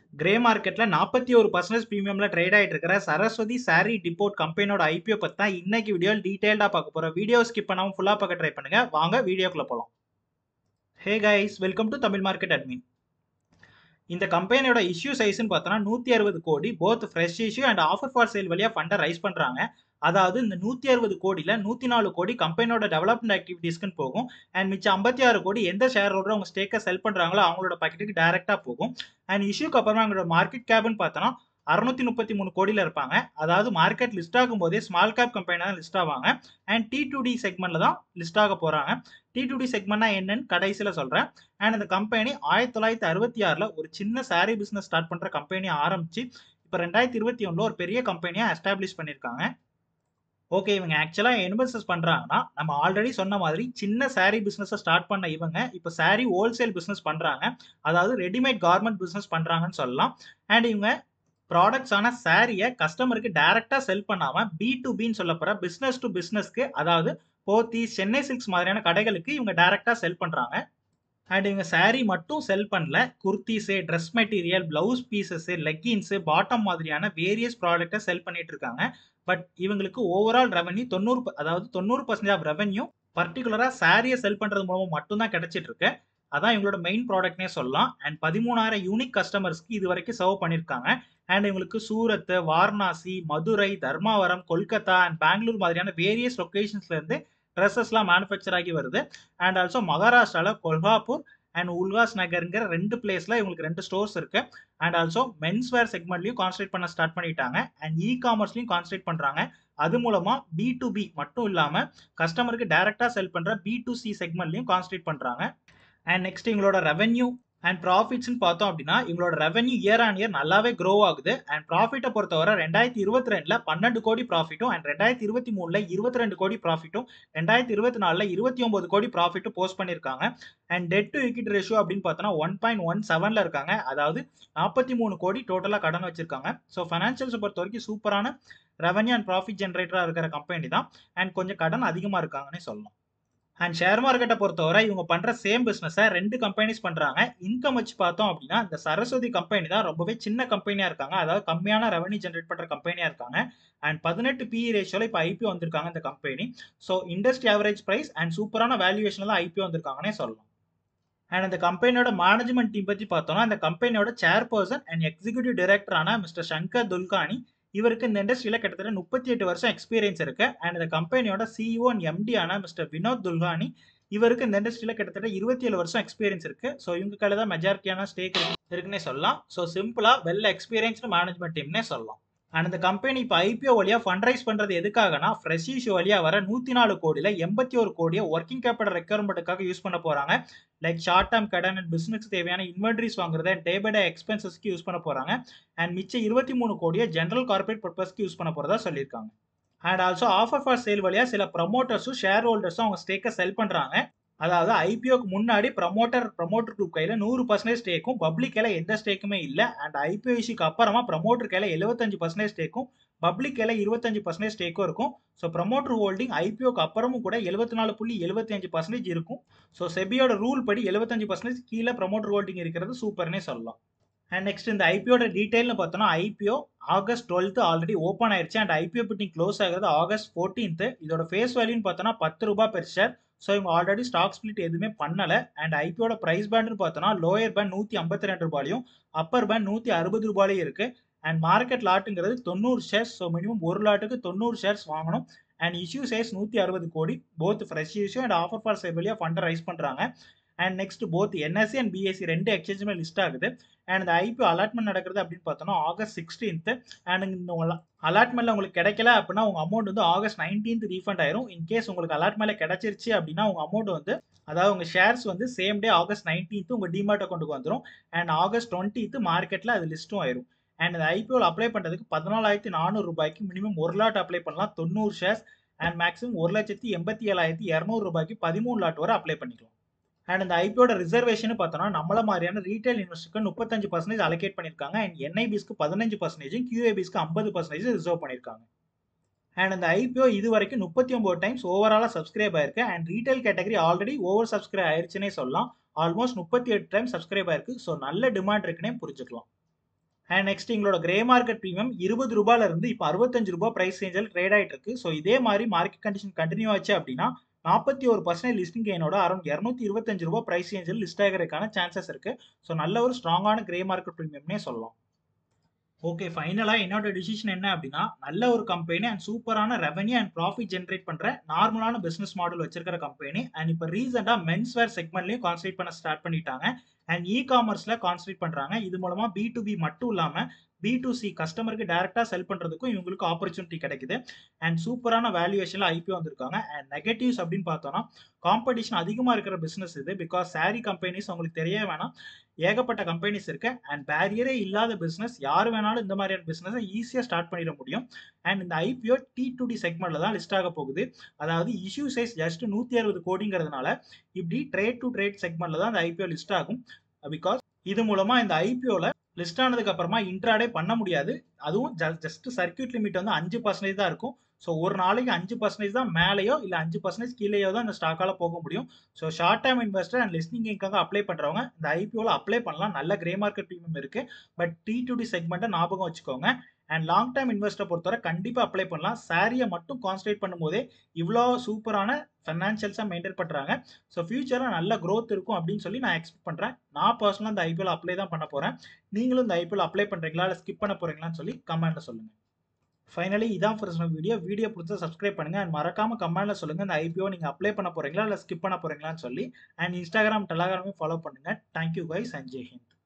grey மார்க்கெட்ல நாற்பத்தி ஒரு பர்சன்டேஜ் ப்ரீமியம்ல ட்ரேட் ஆயிட்டு இருக்கிற சரஸ்வதி சாரி டிப்போர்ட் கம்பெனியோட ஐபிஓ பத்தி தான் இன்னைக்கு வீடியோ டீடைல்டா பார்க்க போறோம் வீடியோ ஸ்கிப் பண்ணாம ஃபுல்லா பார்க்க ட்ரை பண்ணுங்க வாங்க வீடியோக்குள்ள போலாம் hey guys welcome to Tamil market admin இந்த கம்பெனியோட இஷ்யூ சைஸ்னு பார்த்தோன்னா நூற்றி அறுபது கோடி both fresh issue and offer for sale வழியாக ஃபண்டை ரைஸ் பண்ணுறாங்க அதாவது இந்த நூற்றி அறுபது கோடியில் நூற்றி நாலு கோடி கம்பெனியோட டெவலப்மெண்ட் ஆக்டிவிட்டீஸ்க்குன்னு போகும் அண்ட் மிச்சம் ஐம்பத்தி ஆறு கோடி எந்த ஷேர் ஹோல்டர் அவங்க ஸ்டேக்கை செல் பண்ணுறாங்களோ அவங்களோட பாக்கெட்டுக்கு டேரெக்டாக போகும் அண்ட் இஷ்யூக்கு அப்புறமா அவங்களோட மார்க்கெட் கேப்னு பார்த்தோன்னா அறுநூத்தி முப்பத்தி மூணு கோடியில் இருப்பாங்க அதாவது மார்க்கெட் லிஸ்ட் ஆகும் போதே ஸ்மால் கேப் கம்பெனி தான் லிஸ்ட் ஆவாங்க அண்ட் டி டு டி செக்மெண்ட்ல தான் லிஸ்ட் ஆக போறாங்க டி டு டி செக்மெண்ட்னா என்னன்னு கடைசியில் சொல்றேன் அண்ட் அந்த கம்பெனி ஆயிரத்தி தொள்ளாயிரத்தி அறுபத்தி ஆறில் ஒரு சின்ன சாரி பிஸ்னஸ் ஸ்டார்ட் பண்ற கம்பெனி ஆரம்பிச்சு இப்போ ரெண்டாயிரத்தி இருபத்தி ஒன்றில் ஒரு பெரிய கம்பெனியை எஸ்டாப்ளிஷ் பண்ணியிருக்காங்க ஓகே இவங்க ஆக்சுவலாக இன்வெஸ்டர்ஸ் பண்ணுறாங்கன்னா நம்ம ஆல்ரெடி சொன்ன மாதிரி சின்ன சாரீ பிஸ்னஸை ஸ்டார்ட் பண்ண இவங்க இப்போ சாரீ ஹோல்சேல் பிஸ்னஸ் பண்ணுறாங்க அதாவது ரெடிமேட் கார்மெண்ட் பிஸ்னஸ் பண்ணுறாங்கன்னு சொல்லலாம் அண்ட் இவங்க ப்ராடக்ட்ஸான சாரியை கஸ்டமருக்கு டைரெக்டாக செல் பண்ணாமல் பி டு பின்னு சொல்ல போகிற பிஸ்னஸ் டு பிஸ்னஸ்க்கு அதாவது போத்தி சென்னை சில்க்ஸ் மாதிரியான கடைகளுக்கு இவங்க டைரெக்டாக செல் பண்ணுறாங்க அண்ட் இவங்க சாரீ மட்டும் செல் பண்ணல kurtis dress material blouse pieces leggings bottom மாதிரியான வேரியஸ் ப்ராடக்ட்டை செல் பண்ணிட்டு இருக்காங்க பட் இவங்களுக்கு ஓவரால் ரெவன்யூ தொண்ணூறு அதாவது தொண்ணூறு பர்சன்டேஜ் ஆஃப் ரெவன்யூ பர்டிகுலராக சாரியை செல் பண்ணுறது மூலமாக மட்டும்தான் கிடைச்சிட்டு இருக்கு அதான் இவங்களோட மெயின் ப்ராடக்ட்னே சொல்லலாம் அண்ட் பதிமூணாயிரம் யூனிக் கஸ்டமர்ஸ்க்கு இது வரைக்கும் சர்வ் பண்ணியிருக்காங்க அண்ட் இவங்களுக்கு சூரத் வாரணாசி மதுரை தர்மாவரம் கொல்கத்தா அண்ட் பெங்களூர் மாதிரியான வேரியஸ் லொக்கேஷன்ஸ்லேருந்து ட்ரெஸ்ஸஸ்லாம் மேனுஃபேக்சர் ஆகி வருது அண்ட் ஆல்சோ மகாராஷ்டிராவில் கொல்ஹாப்பூர் அண்ட் உல்காஸ் நகருங்கிற ரெண்டு பிளேஸில் இவங்களுக்கு ரெண்டு ஸ்டோர்ஸ் இருக்கு அண்ட் ஆல்சோ மென்ஸ் வேர் செக்மெண்ட்லையும் கான்சன்ட்ரேட் பண்ண ஸ்டார்ட் பண்ணிட்டாங்க அண்ட் இ காமர்ஸ்லையும் கான்சன்ட்ரேட் பண்ணுறாங்க அது மூலமா பி டு பி மட்டும் இல்லாமல் கஸ்டமருக்கு டைரெக்டாக செல் பண்ணுற பி டு சி செக்மெண்ட்லையும் கான்சன்ட்ரேட் பண்ணுறாங்க அண்ட் நெக்ஸ்ட் எங்களோட ரெவன்யூ அண்ட் ப்ராஃபிட்ஸ்னு பார்த்தோம் அப்படின்னா இவங்களோட ரெவன்யூ இயர் ஆன் இயர் நல்லாவே க்ரோ ஆகுது அண்ட் ப்ராஃபிட்டை பொறுத்தவரை ரெண்டாயிரத்தி இருபத்தி ரெண்டுல பன்னெண்டு கோடி ப்ராஃபிட்டும் அண்ட் ரெண்டாயிரத்தி இருபத்தி மூணுல இருபத்தி ரெண்டு கோடி ப்ராஃபிட்டும் ரெண்டாயிரத்தி இருபத்தி நாலுல இருபத்தி ஒன்பது கோடி ப்ராஃபிட்டும் போஸ்ட் பண்ணியிருக்காங்க and debt to equity ratio அப்படின்னு பார்த்தோன்னா ஒன் பாயிண்ட் ஒன் செவன்ல இருக்காங்க அதாவது நாற்பத்தி மூணு கோடி டோட்டலாக கடன் வச்சிருக்காங்க ஸோ ஃபைனான்சியல்ஸை பொறுத்த வரைக்கும் சூப்பரான ரெவன்யூ அண்ட் ப்ராஃபிட் ஜென்ரேட்டராக இருக்கிற கம்பெனி தான் அண்ட் கொஞ்சம் கடன் அதிகமாக இருக்காங்கன்னே சொல்லலாம் அண்ட் ஷேர் மார்க்கெட்டை பொறுத்தவரை இவங்க பண்ற சேம் பிசினஸை ரெண்டு கம்பெனிஸ் பண்றாங்க இன்கம் வச்சு பார்த்தோம் அப்படின்னா இந்த சரஸ்வதி கம்பெனி தான் ரொம்பவே சின்ன கம்பெனியா இருக்காங்க அதாவது கம்மியான ரெவன்யூ ஜென்ரேட் பண்ற கம்பெனியா இருக்காங்க அண்ட் பதினெட்டு பிஇ ரேஷியோல இப்போ ஐபிஓ வந்திருக்காங்க இந்த company so industry average price and சூப்பரான வேல்யூவேஷன்ல தான் ஐபிஓ வந்திருக்காங்கன்னே சொல்லலாம் அண்ட் அந்த கம்பெனியோட மேனேஜ்மெண்ட் டீம் பற்றி பார்த்தோம்னா அந்த கம்பெனியோட சேர்பர்சன் அண்ட் எக்ஸிகூட்டிவ் டைரக்டரான மிஸ்டர் சங்கர் துல்கானி இவருக்கு இந்த இண்டஸ்ட்ரியில் கிட்டத்தட்ட முப்பத்தி எட்டு வருஷம் எக்ஸ்பீரியன்ஸ் இருக்கு அண்ட் இந்த கம்பெனியோட சிஇஓ அண்ட் எம்டி ஆன மிஸ்டர் வினோத் துல்கானி இவருக்கு இந்த இண்டஸ்ட்ரியில் கிட்டத்தட்ட இருபத்தி ஏழு வருஷம் எக்ஸ்பீரியன்ஸ் இருக்கு ஸோ இவங்க கையில் தான் மெஜாரிட்டியான ஸ்டேக் இருக்குன்னே சொல்லலாம் ஸோ சிம்பிளா வெல் எக்ஸ்பீரியன்ஸ்டு மேனேஜ்மெண்ட் டீம்னே சொல்லலாம் அண்ட் இந்த கம்பெனி இப்போ ஐபிஓ வழியாக ஃபண்ட் ரைஸ் பண்ணுறது எதுக்காகனா ஃப்ரெஷ் இஷ்யூ வழியாக வர நூற்றி நாலு கோடியில் எண்பத்தி ஒரு கோடியை ஒர்க்கிங் கேபிட்டல் ரெக்யர்மெண்ட்டுக்காக யூஸ் பண்ண போகிறாங்க லைக் ஷார்ட் டேர்ம் கடன் அண்ட் பிஸ்னஸ் தேவையான இன்வென்ட்ரிஸ் வாங்குறத டே பை டே எக்ஸ்பென்சஸ்க்கு யூஸ் பண்ண போகிறாங்க அண்ட் மிச்சம் இருபத்தி மூணு கோடியை ஜென்ரல் கார்பரேட் பர்பஸ்க்கு யூஸ் பண்ண போகிறதா சொல்லியிருக்காங்க and also offer for sale வழியாக சில ப்ரமோட்டர்ஸும் ஷேர் ஹோல்டர்ஸும் அவங்க ஸ்டேக்கை செல் பண்ணுறாங்க அதாவது ஐபிஓக்கு முன்னாடி ப்ரமோட்டர் ப்ரமோட்டர் குரூப் கையில் நூறு பர்சன்டேஜ் ஸ்டேக்கும் பப்ளிக் கையில் எந்த ஸ்டேக்குமே இல்லை அண்ட் ஐபிஓ இஷ்யூக்கு அப்புறமா ப்ரமோட்டர் கையில் எழுபத்தஞ்சு பர்சன்டேஜ் ஸ்டேக்கும் பப்ளிக் கையில் இருபத்தஞ்சு பர்சன்டேஜ் ஸ்டேக்கும் இருக்கும் ஸோ ப்ரமோட்டர் ஹோல்டிங் ஐபிஓக்கு அப்புறமும் கூட எழுபத்தி நாலு புள்ளி எழுபத்தி அஞ்சு பர்சன்டேஜ் இருக்கும் ஸோ செபியோட ரூல் படி எழுபத்தஞ்சு பர்சன்டேஜ் கீழே ப்ரமோட்டர் ஹோல்டிங் இருக்கிறது சூப்பர்னே சொல்லலாம் அண்ட் நெக்ஸ்ட் இந்த ஐபிஓட டீடைல்னு பார்த்தோம்னா IPO August twelfth already open ஆயிருச்சு அண்ட் ஐபிஓ பிட்டிங் க்ளோஸ் ஆகிறது ஆகஸ்ட் ஃபோர்டீன்த் இதோட ஃபேஸ் வேல்யூன்னு பார்த்தோன்னா பத்து ரூபாய் பெர் ஷேர் ஸோ இவங்க ஆல்ரெடி ஸ்டாக் ஸ்பிளிட் எதுவுமே பண்ணலை அண்ட் ஐபியோட ப்ரைஸ் பேண்ட்னு பார்த்தோன்னா லோயர் பேண்ட் நூற்றி ஐம்பத்தி ரெண்டு ரூபாயும் அப்பர் பேண்ட் நூற்றி அறுபது ரூபாயும் இருக்கு அண்ட் மார்க்கெட் லாட்டுங்கிறது தொண்ணூறு ஷேர்ஸ் ஸோ மினிமம் ஒரு லாட்டுக்கு தொண்ணூறு ஷேர்ஸ் வாங்கணும் அண்ட் இஷ்யூ சைஸ் நூற்றி அறுபது கோடி both fresh issue and offer for sale வழியாக ஃபண்டை ரைஸ் பண்ணுறாங்க and next both NSE and BSE ரெண்டு எக்ஸ்சேஞ்சுமே லிஸ்ட் ஆகுது அண்ட் இந்த ஐபிஓ அலாட்மெண்ட் நடக்கிறது அப்படின்னு பார்த்தோன்னா ஆகஸ்ட் சிக்ஸ்டீன்த் அண்ட் இந்த அலாட்மெண்ட்ல உங்களுக்கு கிடைக்கல அப்படின்னா உங்க அமௌண்ட் வந்து ஆகஸ்ட் நைன்டீன்த் ரீஃபண்ட் ஆயிரும் இன்கேஸ் உங்களுக்கு அலாட்மெண்ட்ல கிடைச்சிருச்சு அப்படின்னா உங்க அமௌண்ட் வந்து அதாவது உங்க ஷேர்ஸ் வந்து சேம் டே ஆகஸ்ட் நைன்டீன்த் உங்க டிமார்ட் அக்கௌண்ட்டுக்கு வந்துடும் அண்ட் ஆகஸ்ட் டுவெண்ட்டீத் மார்க்கெட்ல அது லிஸ்ட்டும் ஆயிரும் அண்ட் இந்த ஐபிஓல அப்ளை பண்றதுக்கு பதினாலாயிரத்தி நானூறு ரூபாய்க்கு மினிமம் ஒரு லாட் அப்ளை பண்ணலாம் தொண்ணூறு ஷேர்ஸ் அண்ட் மேக்ஸிமம் ஒரு லட்சத்தி எண்பத்தி ஏழாயிரத்தி இரநூறு ரூபாய்க்கு பதிமூணு லாட் வரை அப்ளை பண்ணிக்கலாம் அண்ட் இந்த ஐபிஓட ரிசர்வேஷன் பார்த்தோம்னா நம்மள மாதிரியான ரீட்டைல் இன்வெஸ்டருக்கு முப்பத்தஞ்சு பர்சன்டேஜ் அலோகேட் பண்ணியிருக்காங்க அண்ட் என்ஐபிஸ்க்கு பதினஞ்சு பர்சன்டேஜும் கியூஏபிஸ்க்கு ஐம்பது பர்சன்டேஜ் ரிசர்வ் பண்ணியிருக்காங்க அண்ட் அந்த ஐபிஓ இது வரைக்கும் முப்பத்தி ஒன்பது டைம்ஸ் ஓவராலாக சப்ஸ்கிரைப் ஆயிருக்கு and retail category already over subscribe ஆயிருச்சுன்னே சொல்லலாம் ஆல்மோஸ்ட் முப்பத்தி எட்டு டைம் சப்ஸ்கிரைப் ஆயிருக்கு ஸோ நல்ல டிமாண்ட் இருக்குன்னே புரிஞ்சுக்கலாம் அண்ட் நெக்ஸ்ட் எங்களோட கிரே மார்க்கெட் ப்ரீமியம் இருபது ரூபாயில இருந்து இப்போ அறுபத்தஞ்சு ரூபாய் பிரைஸ் ரேஞ்சில் ட்ரேட் ஆயிட்டு இருக்கு ஸோ இதே மாதிரி மார்க்கெட் கண்டிஷன் கண்டினியூ ஆச்சு அப்படின்னா நாற்பத்தி ஒரு பர்சன்ட் லிஸ்டிங் கெயினோட அரௌண்ட் இரநூத்தி இருபத்தஞ்சு ரூபாய் பிரைஸ் ரேஞ்சில் லிஸ்ட் ஆகிறதுக்கான சான்சஸ் இருக்கு ஸோ நல்ல ஒரு ஸ்ட்ராங்கான கிரே மார்க்கெட் ப்ரீமியம்னே சொல்லலாம் ஓகே ஃபைனலாக என்னோட டிசிஷன் என்ன அப்படின்னா நல்ல ஒரு கம்பெனி அண்ட் சூப்பரான ரெவன்யூ அண்ட் ப்ராஃபிட் ஜென்ரேட் பண்ணுற நார்மலான பிஸ்னஸ் மாடல் வச்சிருக்கிற கம்பெனி அண்ட் இப்போ ரீசெண்டாக மென்ஸ் வேர் செக்மெண்ட்லையும் கான்சன்ட்ரேட் பண்ண ஸ்டார்ட் பண்ணிட்டாங்க அண்ட் இ காமர்ஸில் கான்சன்ட்ரேட் பண்ணுறாங்க இது மூலமாக பி டு பி மட்டும் இல்லாமல் பி டு சி கஸ்டமருக்கு டேரெக்டாக செல் பண்ணுறதுக்கும் இவங்களுக்கு ஆப்பர்ச்சுனிட்டி கிடைக்குது அண்ட் சூப்பரான வேல்யூவேஷனில் ஐபிஓ வந்திருக்காங்க அண்ட் நெகட்டிவ்ஸ் அப்படின்னு பார்த்தோன்னா காம்படிஷன் அதிகமாக இருக்கிற பிஸ்னஸ் இது பிகாஸ் சாரி கம்பெனிஸ் உங்களுக்கு தெரிய வேணாம் ஏகப்பட்ட கம்பெனிஸ் இருக்கு அண்ட் பேரியரே இல்லாத பிஸ்னஸ் யார் வேணாலும் இந்த மாதிரியான பிஸ்னஸை ஈஸியாக ஸ்டார்ட் பண்ணிட முடியும் அண்ட் இந்த ஐபிஓ டி டு டி செக்மெண்ட்ல தான் லிஸ்ட் ஆக போகுது அதாவது இஷ்யூ சைஸ் ஜஸ்ட் நூற்றி அறுபது கோடிங்கிறதுனால இப்படி ட்ரேட் டு ட்ரேட் செக்மெண்ட்ல தான் இந்த ஐபிஓ லிஸ்ட் ஆகும் பிகாஸ் இது மூலமா இந்த ஐபிஓல லிஸ்ட் ஆனதுக்கு அப்புறமா இன்ட்ராடே பண்ண முடியாது அதுவும் ஜஸ்ட் சர்க்கியூட் லிமிட் வந்து அஞ்சு பர்சன்டேஜ் தான் இருக்கும் ஸோ ஒரு நாளைக்கு அஞ்சு பர்சன்டேஜ் தான் மேலேயோ இல்லை அஞ்சு பர்சன்டேஜ் கீழேயோ தான் இந்த ஸ்டாக்கால போக முடியும் so short time investor and listing இன்காக அப்ளை பண்ணுறவங்க இந்த ஐபிஓவில் அப்ளை பண்ணலாம் நல்ல கிரே மார்க்கெட் ப்ரீமியம் இருக்கு பட் டி டு டி செக்மெண்ட்டை ஞாபகம் வச்சுக்கோங்க அண்ட் லாங் டைம் இன்வெஸ்டர் பொறுத்தவரை கண்டிப்பாக அப்ளை பண்ணலாம் சாரியை மட்டும் கான்சன்ட்ரேட் பண்ணும்போதே இவ்வளோ சூப்பரான ஃபைனான்ஷியல்ஸாக மெயின்டைன் பண்ணுறாங்க ஸோ ஃபியூச்சரில் நல்ல க்ரோத் இருக்கும் அப்படின்னு சொல்லி நான் எக்ஸ்பெக்ட் பண்ணுறேன் நான் பர்சனலாக இந்த ஐபிஎல் அப்ளை தான் பண்ண போகிறேன் நீங்களும் இந்த ஐபிஎல் அப்ளை பண்ணுறீங்களா இல்லை ஸ்கிப் பண்ண போகிறீங்களான்னு சொல்லி கமெண்ட்டில் சொல்லுங்கள் ஃபைனலி இதான் ஃபர்ஸ்ட் வீடியோ வீடியோ பிடிச்சா சப்ஸ்கிரைப் பண்ணுங்க அண்ட் மறக்காம கமெண்ட்ல சொல்லுங்க இந்த ஐபிஓ நீங்க அப்ளை பண்ண போறீங்களா இல்லை ஸ்கிப் பண்ண போறீங்களான்னு சொல்லி அண்ட் இன்ஸ்டாகிராம் டெலாகிராமே ஃபாலோ பண்ணுங்க thank you guys and Jai Hind